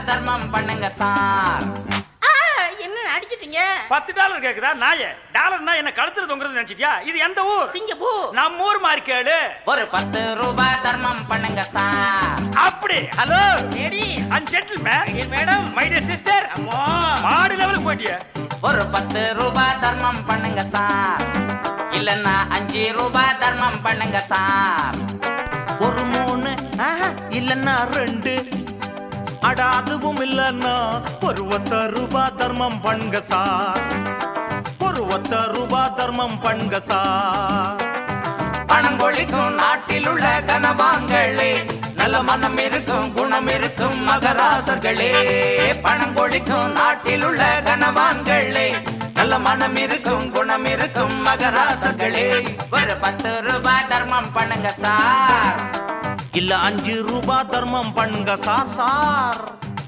தர்மம் பண்ணுங்க சார் ஆ, என்ன அடிச்சிட்டீங்க பத்து டாலர் கேக்குதா நாயே டாலர்னா என்ன கழுத்துல தொங்குறது நினைச்சிட்டியா இது எந்த ஊர் சிங்கப்பூர் நம்ம ஊர் மாதிரி கேளு ஒரு பத்து ரூபாய் தர்மம் பண்ணுங்க சார் அப்படி hello ladies and gentleman madam my dear sister அம்மா மாடு லெவலுக்கு போயிட்டியே ஒரு பத்து ரூபாய் தர்மம் பண்ணுங்க சார் இல்லன்னா அஞ்சு ரூபாய் தர்மம் பண்ணுங்க சார் ஒரு மூணு ஆஹா, இல்லன்னா ரெண்டு அட அதுவும் இல்லன்னா ஒரு ஒத்த ரூபா தர்மம் பண்ணுங்க சார் ஒரு ஒத்த ரூபா தர்மம் பண்ணுங்க சார் பணம் கொழிக்கும் நாட்டில் உள்ள கனவான்களே நல்ல மனம் இருக்கும் குணம் இருக்கும் மகராசர்களே பணம் கொழிக்கும் நாட்டில் உள்ள கனவான்களே நல்ல மனம் இருக்கும் குணம் இருக்கும் மகராசர்களே ஒரு பத்து ரூபாய் தர்மம் பண்ணுங்க சார் இல்ல அஞ்சு ரூபா தர்மம் பண்ணுங்க சார் சார்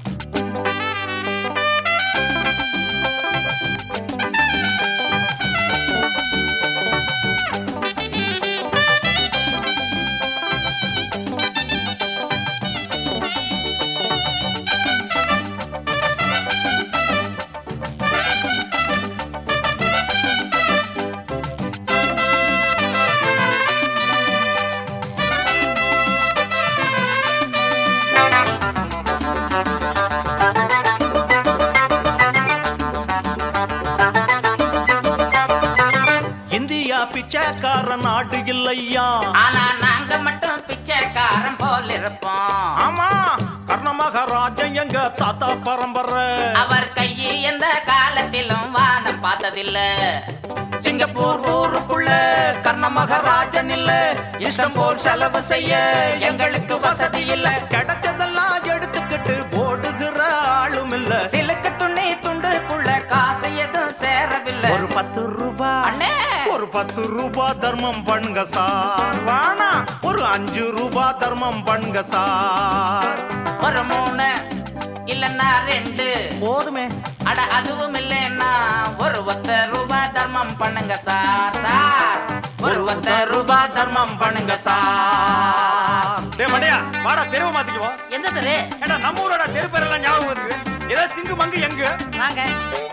இந்தியா பிச்சைக்கார நாடு இல்லையா ஆனா நாங்க மட்டும் பிச்சைக்காரன் போல் இருப்போம் ஆமா கர்ணமகாராஜன் எங்க தாத்தா பரம்பரை அவர் கையை எந்த காலத்திலும் வானம் பார்த்ததில்ல சிங்கப்பூர் ஊருக்குள்ள கர்ண மகாராஜன் இல்ல இஷ்டம் போல் செலவு செய்ய எங்களுக்கு வசதி இல்ல கிடைச்சதெல்லாம் எடுத்துக்கிட்டு ஓடுகிற ஆளும் இல்ல சிலுக்கு துணி துண்டுக்குள்ள காசு எதுவும் சேரவில்லை ஒரு பத்து ரூபா அண்ணே ஒரு பத்து ரூபா தர்மம் பண்ணுங்க சார் வானா ஒரு அஞ்சு ரூபா தர்மம் பண்ணுங்க சார் ஒரு மூணு இல்லன்னா ரெண்டு போதுமே அட அதுவும் இல்லைன்னா ஒரு ஒத்த ரூபாய் தர்மம் பண்ணுங்க சார் சார் ஒரு ஒத்த ரூபாய் தர்மம் பண்ணுங்க சார் டேய் மண்டையா வாடா தெருவை மாத்திக்குவோம் எந்த தெரு ஏடா நம்ம ஊரோட தெரு பேரெல்லாம் ஞாபகம் வருது ஏதோ சிங்கு மங்கு எங்கு வாங்க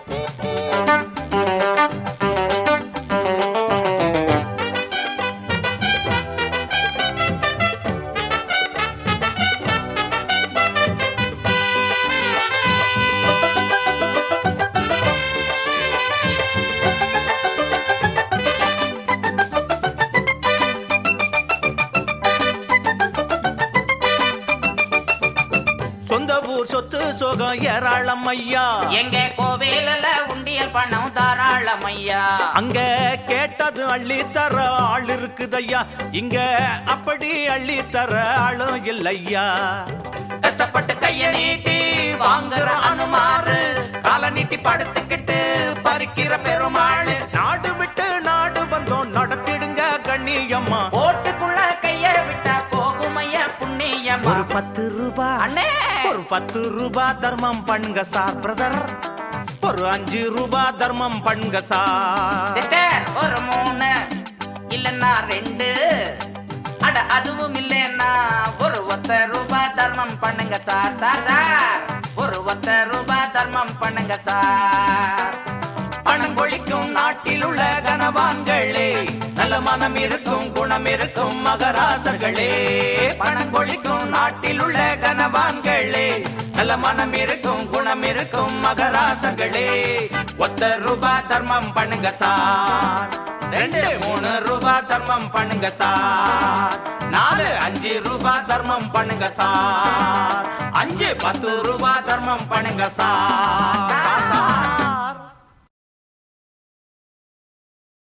சொந்த ஊர் சொத்து சுகம் ஏராளம் ஐயா எங்க கோவிலில் உண்டியல் பணம் தாராளம் ஐயா அங்க கேட்டது அள்ளி தர ஆள் இருக்குதையா இங்க அப்படி அள்ளி தர ஆளும் இல்லையா கஷ்டப்பட்டு கைய நீட்டி வாங்குற அனுமாரு கால நீட்டி படுத்துக்கிட்டு பறிக்கிற பெருமாள் நாடு விட்டு நாடு வந்தோம் நடத்திடுங்க கண்ணியம்மா ஓட்டுக்குள்ள கைய விட்டா போகும் ஐயா புண்ணியமா ஒரு பத்து ரூபா அண்ணே ஒரு பத்து ரூபா தர்மம் பண்ணுங்க சார் பிரதர் ஒரு அஞ்சு ரூபா தர்மம் பண்ணுங்க சார் சிஸ்டர் ஒரு மூணு இல்லன்னா ரெண்டு அட அதுவும் இல்லைன்னா ஒரு ஒத்த ரூபாய் தர்மம் பண்ணுங்க சார் சார் சார் ஒரு ஒத்த ரூபாய் தர்மம் பண்ணுங்க சார் பணம் கொழிக்கும் நாட்டில் உள்ள கனவான்களே நல்ல மனம் இருக்கும் குணம் இருக்கும் மகராசர்களே பணம் கொழிக்கும் நாட்டில் உள்ள கனவான்களே நல்ல மனம் இருக்கும் குணம் இருக்கும் மகராசர்களே ஒத்த ரூபாய் தர்மம் பண்ணுங்க சார் ரெண்டு மூணு ரூபாய் தர்மம் பண்ணுங்க சார் நாலு அஞ்சு ரூபாய் தர்மம் பண்ணுங்க சார் அஞ்சு பத்து ரூபாய் தர்மம் பண்ணுங்க சார்